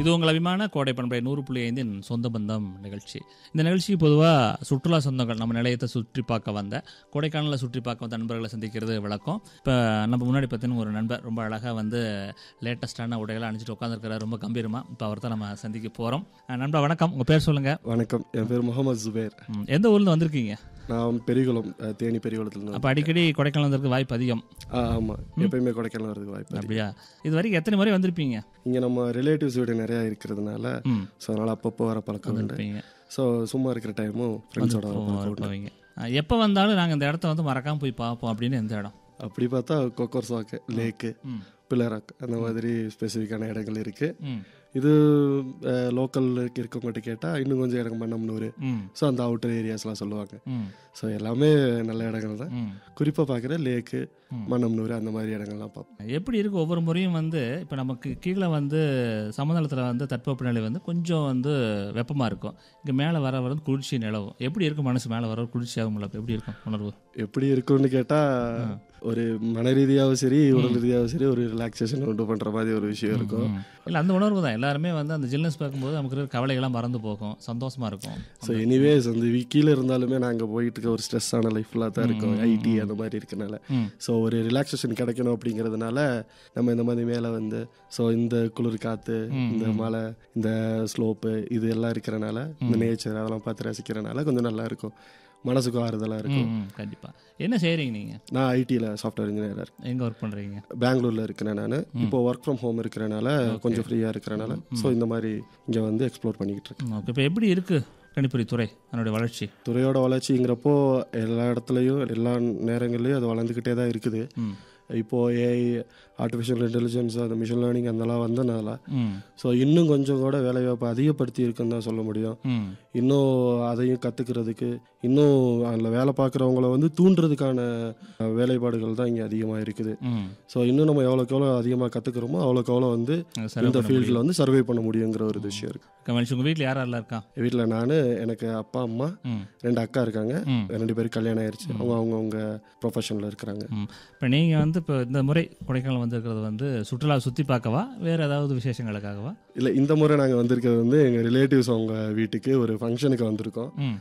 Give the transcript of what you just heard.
இது உங்கள் அபிமான கோடை பண்பை நூறு புள்ளி ஐந்தின் சொந்த பந்தம் நிகழ்ச்சி இந்த நிகழ்ச்சி பொதுவாக சுற்றுலா சொந்தங்கள் நம்ம நிலையத்தை சுற்றி பார்க்க வந்த கொடைக்கானலில் சுற்றி பார்க்க வந்த நண்பர்களை சந்திக்கிறது வழக்கம் இப்போ நம்ம முன்னாடி பார்த்தீங்கன்னா ஒரு நண்பர் ரொம்ப அழகாக வந்து லேட்டஸ்டான உடைகளை அணிஞ்சிட்டு உட்காந்துருக்கிறார் ரொம்ப கம்பீரமாக இப்போ அவர் தான் நம்ம சந்திக்க போகிறோம் நண்பா வணக்கம் உங்கள் பேர் சொல்லுங்கள் வணக்கம் என் பேர் முகமது ஜுபேர் எந்த ஊர்லேருந்து வந்திருக்கீங்க நான் பெரியகுளம் அஹ், தேனி பெரியகுளத்துல அப்போ அடிக்கடி கொடைக்கானல் வந்திருக்க வாய்ப்பு அதிகம் ஆமாம் எப்பயுமே கொடைக்கானல் வரதுக்கு வாய்ப்பு இருக்கு. அப்படியா இது வரைக்கும் எத்தனை முறை வந்திருப்பீங்க இங்கே நம்ம ரிலேட்டிவ்ஸ் வீடு நிறையா இருக்கிறதுனால ம் ஸோ அதனால் அப்பப்போ வர பழக்கம் உண்டு வந்திருப்பீங்க ஸோ சும்மா இருக்கிற டைமும் ஃப்ரெண்ட்ஸோட வர பழக்கம் உண்டு போவீங்க எப்போ வந்தாலும் நாங்கள் இந்த இடத்த வந்து மறக்காம போய் பார்ப்போம் அப்படின்னு எந்த இடம் அப்படி பார்த்தா கொக்கர் சாக்கு லேக்கு ம் பிள்ளராக் அந்த மாதிரி ஸ்பெசிஃபிக்கான இடங்கள் இருக்குது ம் இது லோக்கல் இருக்கவங்ககிட்ட கேட்டால் இன்னும் கொஞ்சம் இடம் மன்னம்னூர் ம் ஸோ அந்த அவுட்டர் ஏரியாஸ்லாம் சொல்லுவாங்க ம் ஸோ எல்லாமே நல்ல இடங்கள் தான் ம் குறிப்பாக பார்க்குற லேக்கு ம். மன்னம்னூர் அந்த மாதிரி இடங்கள்லாம் பார்ப்போம் எப்படி இருக்கு ஒவ்வொரு முறையும் வந்து இப்போ நமக்கு கீழே வந்து சமதளத்தில் வந்து தட்பவெப்பநிலை வந்து கொஞ்சம் வந்து வெப்பமாக இருக்கும் இங்கே மேலே வர வர வந்து குளிர்ச்சி நிலவும் எப்படி இருக்கும் மனசு மேலே வர குளிர்ச்சியாகும் எப்படி இருக்கும் உணர்வு எப்படி இருக்கும்னு கேட்டால் ஒரு மன ரீதியாகவும் சரி உடல் ரீதியாகவும் சரி ஒரு ரிலாக்ஸேஷன் உண்டு பண்ணுற மாதிரி ஒரு விஷயம் இருக்கும் இல்லை அந்த உணர்வு தான் எல்லாருமே வந்து அந்த ஜில்னஸ் பார்க்கும்போது நமக்கு இருக்கிற கவலைகள்லாம் மறந்து போகும் சந்தோஷமா இருக்கும் ஸோ எனிவேஸ் அந்த வி- கீழே இருந்தாலுமே நாங்கள் போயிட்டு இருக்க ஒரு ஸ்ட்ரெஸ்ஸான லைஃப்லாம் தான் இருக்கும் ஐடி அந்த மாதிரி இருக்கனால ம் ஸோ ஒரு ரிலாக்ஸேஷன் கிடைக்கணும் அப்படிங்கிறதுனால நம்ம இந்த மாதிரி மேலே வந்து ஸோ இந்த குளிர் காற்று இந்த மலை இந்த ஸ்லோப்பு இது எல்லாம் இருக்கிறனால இந்த நேச்சர் அதெல்லாம் பார்த்து ரசிக்கிறனால கொஞ்சம் நல்லா இருக்கும் மனசுக்கும் ஆறுதலாக இருக்கும் ம் கண்டிப்பாக என்ன செய்கிறீங்க நீங்கள் நான் ஐடியில் சாஃப்ட்வேர் இன்ஜினியராக இருக்கேன் எங்கே ஒர்க் பண்ணுறீங்க பெங்களூர்ல இருக்கிறேன் நான் இப்போ ஒர்க் ஃப்ரம் ஹோம் இருக்கிறனால கொஞ்சம் ஃப்ரீயாக இருக்கிறனால ஸோ இந்த மாதிரி இங்கே வந்து எக்ஸ்ப்ளோர் பண்ணிக்கிட்டு இருக்கேன் ஓகே இப்போ எப்படி இருக்குது கணிப்பொறி துறை அதனுடைய வளர்ச்சி துறையோட வளர்ச்சிங்கிறப்போ எல்லா இடத்துலையும் எல்லா நேரங்கள்லையும் அது வளர்ந்துக்கிட்டே தான் இருக்குது ம் இப்போ ஏஐ ஆர்டிஃபிஷியல் இன்டெலிஜென்ஸ் அந்த மிஷின் லேர்னிங் அதெல்லாம் வந்தனால ம் ஸோ இன்னும் கொஞ்சம் கூட வேலைவாய்ப்பு அதிகப்படுத்தி இருக்குன்னு தான் சொல்ல முடியும் ம் இன்னும் அதையும் கற்றுக்கிறதுக்கு இன்னும் அதில் வேலை பார்க்குறவங்கள வந்து தூண்டுறதுக்கான அஹ், வேலைப்பாடுகள் தான் இங்கே அதிகமாக இருக்குது ம் ஸோ இன்னும் நம்ம எவ்வளோக்கு எவ்வளோ அதிகமாக கற்றுக்கிறோமோ அவ்வளோக்கு எவ்வளோ வந்து அது சரி இந்த ஃபீல்டில் வந்து சர்வே பண்ண முடியுங்கிற ஒரு விஷயம் இருக்கு கமலிஷ் உங்கள் வீட்டில் யார் யாரெல்லாம் இருக்கா வீட்டில் நான் எனக்கு அப்பா அம்மா ம் ரெண்டு அக்கா இருக்காங்க ம். ரெண்டு பேரும் கல்யாணம் ஆயிடுச்சு அவங்க அவங்கவுங்க ப்ரொஃபஷனில் இருக்கிறாங்க ம் இப்போ நீங்கள் வந்து இப்போ இந்த முறை கொடைக்கானல் வந்திருக்கிறது வந்து சுற்றுலா சுற்றி பார்க்கவா வேறு ஏதாவது விசேஷங்களுக்காகவா இல்லை இந்த முறை நாங்கள் வந்திருக்கிறது வந்து எங்கள் ரிலேட்டிவ்ஸ் அவங்க வீட்டுக்கு ஒரு ஃபங்க்ஷனுக்கு வந்திருக்கோம் ம்